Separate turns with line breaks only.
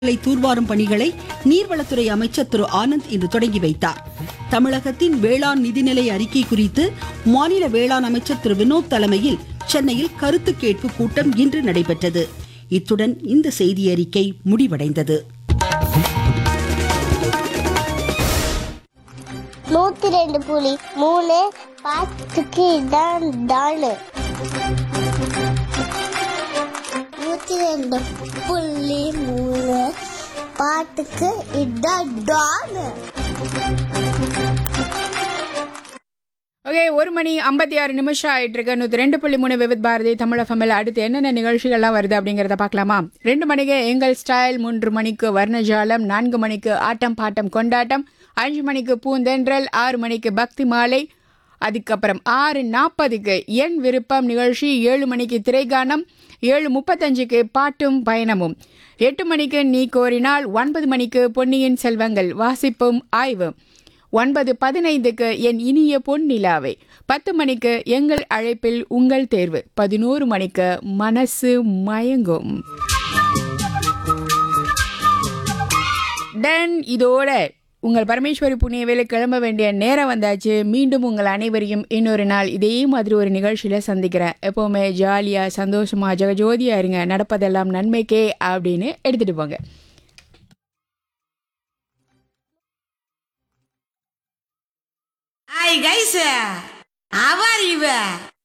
சாலை தூர்வாரும் பணிகளை நீர்வளத்துறை அமைச்சர் திரு ஆனந்த் இன்று தொடங்கி வைத்தார் தமிழகத்தின் வேளாண் நிதிநிலை அறிக்கை குறித்து மாநில வேளாண் அமைச்சர் திரு வினோத் தலைமையில் சென்னையில் கருத்து கேட்பு கூட்டம் இன்று நடைபெற்றது இத்துடன் இந்த செய்தி அறிக்கை முடிவடைந்தது
நூத்தி ரெண்டு புலி மூணு பாத்துக்கு இதான் டானு நூத்தி ரெண்டு புள்ளி மூணு பாட்டுக்கு இதான் டானு
ஓகே ஒரு மணி ஐம்பத்தி ஆறு நிமிஷம் ஆயிட்டு இருக்கு நூற்றி ரெண்டு புள்ளி மூணு விவித் பாரதி தமிழ் ஃபமில் அடுத்து என்னென்ன நிகழ்ச்சிகள்லாம் வருது அப்படிங்கிறத பார்க்கலாமா ரெண்டு மணிக்கு எங்கள் ஸ்டைல் மூன்று மணிக்கு வர்ணஜாலம் நான்கு மணிக்கு ஆட்டம் பாட்டம் கொண்டாட்டம் அஞ்சு மணிக்கு பூந்தென்றல் ஆறு மணிக்கு பக்தி மாலை அதுக்கப்புறம் ஆறு நாற்பதுக்கு என் விருப்பம் நிகழ்ச்சி ஏழு மணிக்கு திரைகானம் ஏழு முப்பத்தஞ்சுக்கு பாட்டும் பயணமும் எட்டு மணிக்கு நீ கோரினால் ஒன்பது மணிக்கு பொன்னியின் செல்வங்கள் வாசிப்பும் ஆய்வு ஒன்பது பதினைந்துக்கு என் இனிய பொன் நிலாவை பத்து மணிக்கு எங்கள் அழைப்பில் உங்கள் தேர்வு பதினோரு மணிக்கு மனசு மயங்கும் தென் இதோட உங்கள் பரமேஸ்வரி புண்ணியவேலை கிளம்ப வேண்டிய நேரம் வந்தாச்சு மீண்டும் உங்கள் அனைவரையும் இன்னொரு நாள் இதே மாதிரி ஒரு நிகழ்ச்சியில் சந்திக்கிறேன் எப்போவுமே ஜாலியாக சந்தோஷமாக ஜெகஜோதியாக இருங்க நடப்பதெல்லாம் நன்மைக்கே அப்படின்னு எடுத்துகிட்டு போங்க
Hi guys, how are you?